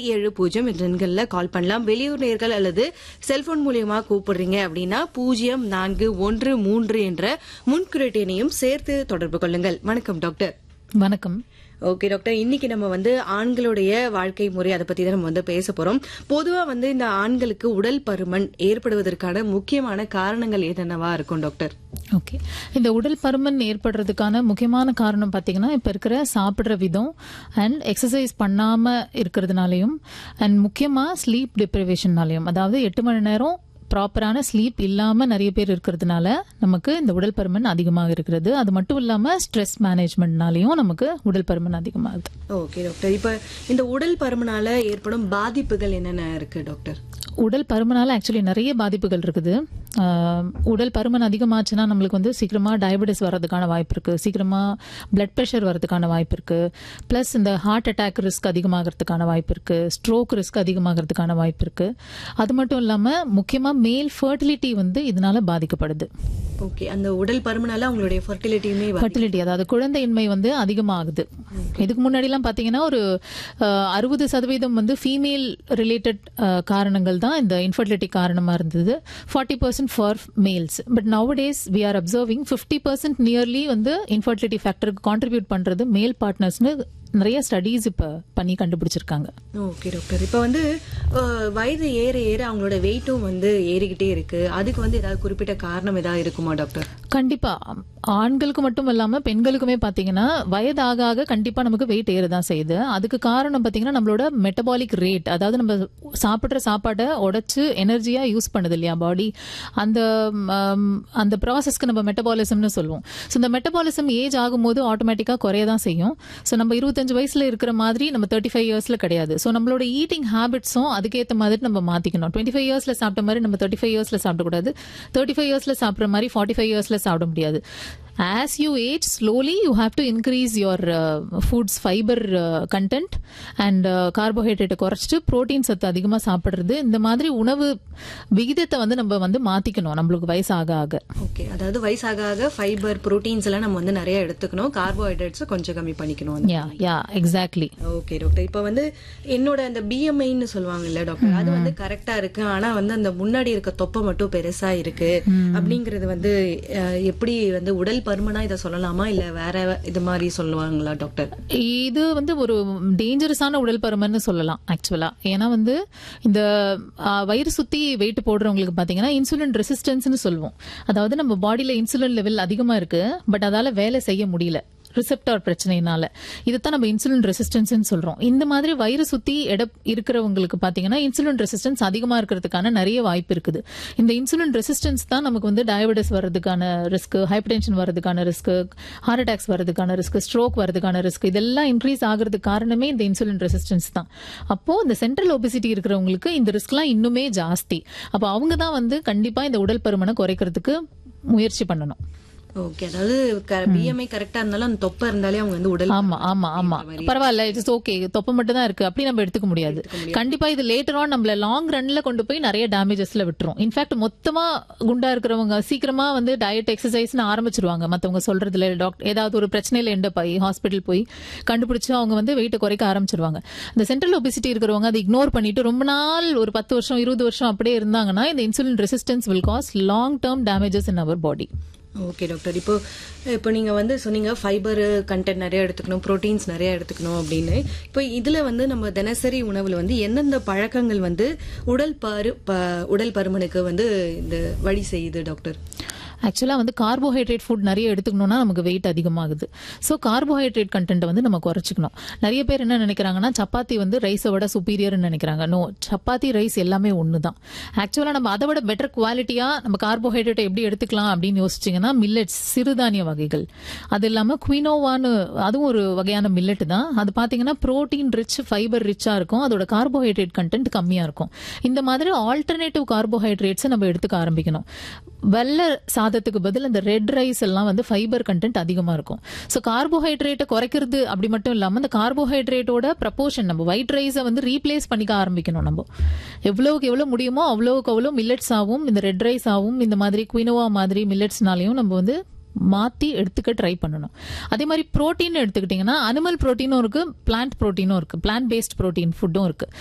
ஏழு பூஜ்ஜியம் என்ற எண்களில் கால் பண்ணலாம் வெளியூர் நேர்கள் அல்லது செல்போன் மூலியமா கூப்பிடுறீங்க அப்படின்னா பூஜ்ஜியம் நான்கு ஒன்று மூன்று என்ற முன்குறியீட்டையும் சேர்த்து தொடர்பு கொள்ளுங்கள் வணக்கம் டாக்டர் வணக்கம் ஓகே டாக்டர் இன்னைக்கு நம்ம வந்து ஆண்களுடைய வாழ்க்கை முறை அதை பத்தி தான் நம்ம வந்து பேச போறோம் பொதுவா வந்து இந்த ஆண்களுக்கு உடல் பருமன் ஏற்படுவதற்கான முக்கியமான காரணங்கள் என்னென்னவா இருக்கும் டாக்டர் ஓகே இந்த உடல் பருமன் ஏற்படுறதுக்கான முக்கியமான காரணம் பார்த்தீங்கன்னா இப்போ இருக்கிற சாப்பிட்ற விதம் அண்ட் எக்ஸசைஸ் பண்ணாம இருக்கிறதுனாலையும் அண்ட் முக்கியமாக ஸ்லீப் டிப்ரிவேஷன்னாலையும் அதாவது எட்டு மணி நேரம் ப்ராப்பரான ஸ்லீப் இல்லாம நிறைய பேர் இருக்கிறதுனால நமக்கு இந்த உடல் பருமன் அதிகமாக இருக்கிறது அது மட்டும் இல்லாம ஸ்ட்ரெஸ் மேனேஜ்மெண்ட்னாலையும் நமக்கு உடல் பருமன் அதிகமாகுது ஓகே டாக்டர் இப்ப இந்த உடல் பருமனால ஏற்படும் பாதிப்புகள் என்னென்ன இருக்கு டாக்டர் உடல் பருமனால ஆக்சுவலி நிறைய பாதிப்புகள் இருக்குது ஆஹ் உடல் பருமன் அதிகமாச்சுன்னா நம்மளுக்கு வந்து சீக்கிரமா டயபெட்டிஸ் வர்றதுக்கான வாய்ப்பு இருக்கு சீக்கிரமா பிளட் ப்ரெஷர் வர்றதுக்கான வாய்ப்பு இருக்கு பிளஸ் இந்த ஹார்ட் அட்டாக் ரிஸ்க் அதிகமாகிறதுக்கான வாய்ப்பு இருக்கு ஸ்ட்ரோக் ரிஸ்க் அதிகமாகிறதுக்கான வாய்ப்பு இருக்கு அது மட்டும் இல்லாம முக்கியமா மேல் ஃபர்டிலிட்டி வந்து இதனால பாதிக்கப்படுது ஓகே அந்த உடல் பருமனால அவங்களுடைய ஃபர்டிலிட்டியுமே ஃபர்டிலிட்டி அதாவது குழந்தையின்மை வந்து அதிகமாகுது இதுக்கு முன்னாடி எல்லாம் பாத்தீங்கன்னா ஒரு அறுபது சதவீதம் வந்து ஃபீமேல் ரிலேட்டட் காரணங்கள் தான் இந்த இன்ஃபர்டிலிட்டி காரணமா இருந்தது forty percent for males but nowadays we are observing fifty percent nearly வந்து இன்ஃபர்டிலிட்டி ஃபேக்டருக்கு கான்ட்ரிபியூட் பண்றது மேல் பார்ட்னர்ஸ்னு நிறைய ஸ்டடீஸ் இப்ப பண்ணி கண்டுபிடிச்சிருக்காங்க ஓகே டாக்டர் இப்ப வந்து அஹ், வயது ஏற ஏற அவங்களோட வெயிட்டும் வந்து ஏறிக்கிட்டே இருக்கு அதுக்கு வந்து ஏதாவது குறிப்பிட்ட காரணம் ஏதாவது இருக்குமா டாக்டர் கண்டிப்பா ஆண்களுக்கு மட்டும் இல்லாம பெண்களுக்குமே பாத்தீங்கன்னா வயது ஆக ஆக கண்டிப்பா நமக்கு வெயிட் ஏறதான் செய்யுது அதுக்கு காரணம் பாத்தீங்கன்னா நம்மளோட மெட்டபாலிக் ரேட் அதாவது நம்ம சாப்பிடுற சாப்பாட்டை உடைச்சு எனர்ஜியா யூஸ் பண்ணுது இல்லையா பாடி அந்த ம், அந்த ப்ராசஸ்க்கு நம்ம மெட்டபாலிசம்னு சொல்லுவோம் ஸோ இந்த மெட்டபாலிசம் ஏஜ் ஆகும்போது ஆட்டோமேட்டிக்கா குறைய தான் செய்யும் ஸோ நம்ம இருபத்தஞ்சு வயசுல இருக்கிற மாதிரி நம்ம தேர்ட்டி ஃபைவ் இயர்ஸ்ல கிடையாது ஸோ நம்மளோட ஈட்டிங் ஹேபிட்ஸும் அதுக்கேற்ற மாதிரி நம்ம மாத்திக்கணும் டுவெண்ட்டி ஃபைவ் இயர்ஸ்ல சாப்பிட்ட மாதிரி நம்ம தேர்ட்டி ஃபைவ் இயர்ஸ்ல சாப்பிடக்கூடாது தேர்ட்டி ஃபைவ் இயர்ஸ்ல சாப்பிட்ற மாதிரி ஃபார்ட்டி ஃபைவ் இயர்ஸ்ல சாப்பிட முடியாது as you age slowly you have to increase your foods fiber content and கார்போஹைட்ரேட்டை குறைச்சிட்டு ப்ரோட்டீன் சத்து அதிகமாக சாப்பிட்றது இந்த மாதிரி உணவு விகிதத்தை வந்து நம்ம வந்து மாத்திக்கணும் நம்மளுக்கு வயசாக ஆக ஓகே அதாவது வயசாக ஆக ஃபைபர் புரோட்டீன்ஸ் எல்லாம் நம்ம வந்து நிறைய எடுத்துக்கணும் கார்போஹைட்ரேட்ஸ் கொஞ்சம் கம்மி பண்ணிக்கணும் yeah yeah exactly okay doctor இப்ப வந்து என்னோட அந்த பிஎம்ஐன்னு சொல்லுவாங்கல்ல டாக்டர் அது வந்து கரெக்டா இருக்கு ஆனா வந்து அந்த முன்னாடி இருக்க தொப்பை மட்டும் பெருசா இருக்கு அப்படிங்கறது வந்து அஹ், எப்படி வந்து உடல் பருமனா இதை சொல்லலாமா இல்ல வேற இது மாதிரி சொல்லுவாங்களா டாக்டர் இது வந்து ஒரு டேஞ்சரஸான உடல் பருமன்னு சொல்லலாம் ஆக்சுவலா ஏன்னா வந்து இந்த ஆ, வயிறு சுத்தி வெயிட் போடுறவங்களுக்கு பாத்தீங்கன்னா இன்சுலின் ரெசிஸ்டன்ஸ்னு சொல்லுவோம் அதாவது நம்ம பாடியில இன்சுலின் லெவல் அதிகமா இருக்கு பட் அதால வேலை செய்ய முடியல ரிசெப்டார் பிரச்சனையினால இதைத்தான் நம்ம இன்சுலின் ரெசிஸ்டன்ஸ் சொல்றோம் இந்த மாதிரி வயிறு சுத்தி எடை இருக்கிறவங்களுக்கு பாத்தீங்கன்னா இன்சுலின் ரெசிஸ்டன்ஸ் அதிகமா இருக்கிறதுக்கான நிறைய வாய்ப்பு இருக்குது இந்த இன்சுலின் ரெசிஸ்டன்ஸ் தான் நமக்கு வந்து டயபெட்டிஸ் வர்றதுக்கான ரிஸ்க் ஹைப்பர்டென்ஷன் வர்றதுக்கான ரிஸ்க் ஹார்ட் அட்டாக்ஸ் வர்றதுக்கான ரிஸ்க் ஸ்ட்ரோக் வர்றதுக்கான ரிஸ்க் இதெல்லாம் இன்க்ரீஸ் ஆகிறதுக்கு காரணமே இந்த இன்சுலின் ரெசிஸ்டன்ஸ் தான் அப்போ இந்த சென்ட்ரல் ஒபிசிட்டி இருக்கிறவங்களுக்கு இந்த ரிஸ்க்லாம் இன்னுமே ஜாஸ்தி அப்போ அவங்க தான் வந்து கண்டிப்பா இந்த உடல் பருமனை குறைக்கிறதுக்கு முயற்சி பண்ணணும் ஓகே அதாவது பிஎம்ஐ கரெக்டா இருந்தாலும் அந்த தொப்பை இருந்தாலே அவங்க வந்து உடல் ஆமா ஆமா ஆமா பரவாயில்ல இட்ஸ் ஓகே தொப்பை மட்டும் தான் இருக்கு அப்படி நம்ம எடுத்துக்க முடியாது கண்டிப்பா இது லேட்டர் ஆன் நம்மள லாங் ரன்ல கொண்டு போய் நிறைய டேமேஜஸ்ல விட்டுரும் இன்ஃபேக்ட் மொத்தமா குண்டா இருக்கிறவங்க சீக்கிரமா வந்து டயட் எக்ஸசைஸ்னு ஆரம்பிச்சிருவாங்க மத்தவங்க சொல்றதுல டாக்டர் ஏதாவது ஒரு பிரச்சனையில எண்ட போய் ஹாஸ்பிட்டல் போய் கண்டுபிடிச்சு அவங்க வந்து வெயிட்டை குறைக்க ஆரம்பிச்சிருவாங்க இந்த சென்ட்ரல் ஒபிசிட்டி இருக்கிறவங்க அதை இக்னோர் பண்ணிட்டு ரொம்ப நாள் ஒரு பத்து வருஷம் இருபது வருஷம் அப்படியே இருந்தாங்கன்னா இந்த insulin resistance will cause long term damages in our body okay doctor இப்போ இப்போ நீங்க வந்து சொன்னீங்க ஃபைபர் கண்டென்ட் நிறைய எடுத்துக்கணும் புரோட்டீன்ஸ் நிறைய எடுத்துக்கணும் அப்படின்னு இப்போ இதுல வந்து நம்ம தினசரி உணவுல வந்து எந்தெந்த பழக்கங்கள் வந்து உடல் பரு ப- உடல் பருமனுக்கு வந்து இந்த வழி செய்யுது டாக்டர் ஆக்சுவலாக வந்து கார்போஹைட்ரேட் ஃபுட் நிறைய எடுத்துக்கணும்னா நமக்கு வெயிட் அதிகமாகுது ஸோ கார்போஹைட்ரேட் கண்டென்ட் வந்து நம்ம குறைச்சிக்கணும் நிறைய பேர் என்ன நினைக்கிறாங்கன்னா சப்பாத்தி வந்து ரைஸை விட சுப்பீரியர்னு நினைக்கிறாங்க நோ சப்பாத்தி ரைஸ் எல்லாமே ஒன்று தான் ஆக்சுவலாக நம்ம அதை விட பெட்டர் குவாலிட்டியாக நம்ம கார்போஹைட்ரேட்டை எப்படி எடுத்துக்கலாம் அப்படின்னு யோசிச்சிங்கன்னா மில்லட்ஸ் சிறுதானிய வகைகள் அது இல்லாமல் குவினோவான்னு அதுவும் ஒரு வகையான மில்லட் தான் அது பார்த்தீங்கன்னா ப்ரோட்டீன் ரிச் ஃபைபர் ரிச்சாக இருக்கும் அதோட கார்போஹைட்ரேட் கண்டென்ட் கம்மியாக இருக்கும் இந்த மாதிரி ஆல்டர்னேட்டிவ் கார்போஹைட்ரேட்ஸை நம்ம எடுத்துக்க ஆரம்பிக்கணும் வெள்ளை சாதத்துக்கு பதில் இந்த ரெட் ரைஸ் எல்லாம் வந்து ஃபைபர் கண்டென்ட் அதிகமாக இருக்கும் ஸோ கார்போஹைட்ரேட்டை குறைக்கிறது அப்படி மட்டும் இல்லாமல் இந்த கார்போஹைட்ரேட்டோட ப்ரப்போர்ஷன் நம்ம ஒயிட் ரைஸை வந்து ரீப்ளேஸ் பண்ணிக்க ஆரம்பிக்கணும் நம்ம எவ்வளவுக்கு எவ்வளோ முடியுமோ அவ்வளவுக்கு அவ்வளோ மில்லட்ஸ் ஆகும் இந்த ரெட் ரைஸ் ஆகும் இந்த மாதிரி குயினோவா மாதிரி மில்லட்ஸ்னாலையும் நம்ம வந்து மாத்தி எடுத்துக்க ட்ரை பண்ணணும் அதே மாதிரி புரோட்டீன் எடுத்துக்கிட்டீங்கன்னா அனிமல் புரோட்டீனும் இருக்கு பிளான்ட் புரோட்டீனும் இருக்கு பிளான்ட் பேஸ்ட் புரோட்டீன் ஃபுட்டும் இருக்கு